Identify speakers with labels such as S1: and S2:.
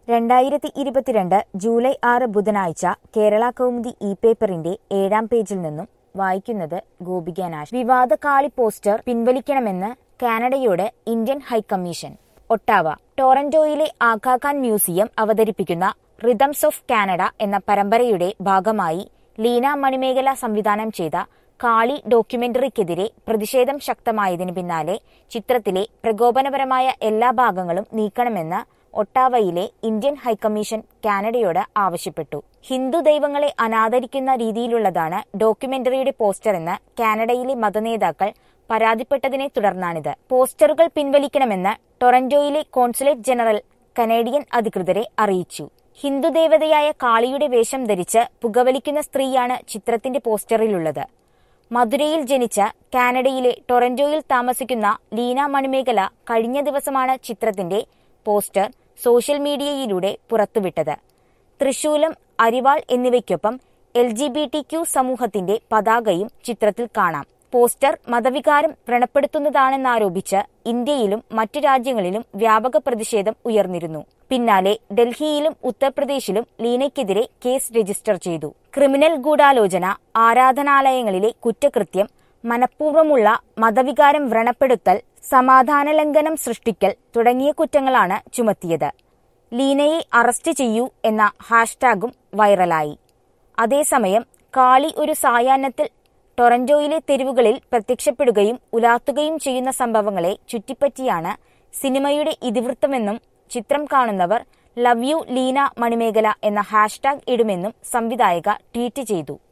S1: രണ്ടായിരത്തി ഇരുപത്തിരണ്ട് ജൂലൈ ആറ് ബുധനാഴ്ച കേരള കൗമുദി ഇ പേപ്പറിന്റെ ഏഴാം പേജിൽ നിന്നും വായിക്കുന്നത് ഗോപിക നാഷ് വിവാദ കാളി പോസ്റ്റർ പിൻവലിക്കണമെന്ന് കാനഡയോട് ഇന്ത്യൻ ഹൈക്കമ്മീഷൻ ഒട്ടാവ ടോറന്റോയിലെ ആഖാഖാൻ മ്യൂസിയം അവതരിപ്പിക്കുന്ന റിതംസ് ഓഫ് കാനഡ എന്ന പരമ്പരയുടെ ഭാഗമായി ലീന മണിമേഖല സംവിധാനം ചെയ്ത കാളി ഡോക്യുമെന്ററിക്കെതിരെ പ്രതിഷേധം ശക്തമായതിനു പിന്നാലെ ചിത്രത്തിലെ പ്രകോപനപരമായ എല്ലാ ഭാഗങ്ങളും നീക്കണമെന്ന് ഒട്ടാവയിലെ ഇന്ത്യൻ ഹൈക്കമ്മീഷൻ കാനഡയോട് ആവശ്യപ്പെട്ടു ഹിന്ദു ദൈവങ്ങളെ അനാദരിക്കുന്ന രീതിയിലുള്ളതാണ് ഡോക്യുമെന്ററിയുടെ പോസ്റ്ററെന്ന് കാനഡയിലെ മതനേതാക്കൾ പരാതിപ്പെട്ടതിനെ തുടർന്നാണിത് പോസ്റ്ററുകൾ പിൻവലിക്കണമെന്ന് ടൊറന്റോയിലെ കോൺസുലേറ്റ് ജനറൽ കനേഡിയൻ അധികൃതരെ അറിയിച്ചു ഹിന്ദു ദേവതയായ കാളിയുടെ വേഷം ധരിച്ച് പുകവലിക്കുന്ന സ്ത്രീയാണ് ചിത്രത്തിന്റെ പോസ്റ്ററിലുള്ളത് മധുരയിൽ ജനിച്ച കാനഡയിലെ ടൊറന്റോയിൽ താമസിക്കുന്ന ലീന മണിമേഖല കഴിഞ്ഞ ദിവസമാണ് ചിത്രത്തിന്റെ പോസ്റ്റർ സോഷ്യൽ മീഡിയയിലൂടെ പുറത്തുവിട്ടത് തൃശൂലം അരിവാൾ എന്നിവയ്ക്കൊപ്പം L G B T Q സമൂഹത്തിന്റെ പതാകയും ചിത്രത്തിൽ കാണാം പോസ്റ്റർ മതവികാരം വ്രണപ്പെടുത്തുന്നതാണെന്നാരോപിച്ച് ഇന്ത്യയിലും മറ്റു രാജ്യങ്ങളിലും വ്യാപക പ്രതിഷേധം ഉയർന്നിരുന്നു പിന്നാലെ ഡൽഹിയിലും ഉത്തർപ്രദേശിലും ലീനയ്ക്കെതിരെ കേസ് രജിസ്റ്റർ ചെയ്തു ക്രിമിനൽ ഗൂഢാലോചന ആരാധനാലയങ്ങളിലെ കുറ്റകൃത്യം മനഃപൂർവ്വമുള്ള മതവികാരം വ്രണപ്പെടുത്തൽ സമാധാനലംഘനം സൃഷ്ടിക്കൽ തുടങ്ങിയ കുറ്റങ്ങളാണ് ചുമത്തിയത് ലീനയെ അറസ്റ്റ് ചെയ്യൂ എന്ന ഹാഷ്ടാഗും വൈറലായി അതേസമയം കാളി ഒരു സായാഹ്നത്തിൽ ടൊറന്റോയിലെ തെരുവുകളിൽ പ്രത്യക്ഷപ്പെടുകയും ഉലാത്തുകയും ചെയ്യുന്ന സംഭവങ്ങളെ ചുറ്റിപ്പറ്റിയാണ് സിനിമയുടെ ഇതിവൃത്തമെന്നും ചിത്രം കാണുന്നവർ ലവ് യു ലീന മണിമേഖല എന്ന ഹാഷ്ടാഗ് ഇടുമെന്നും സംവിധായക ട്വീറ്റ് ചെയ്തു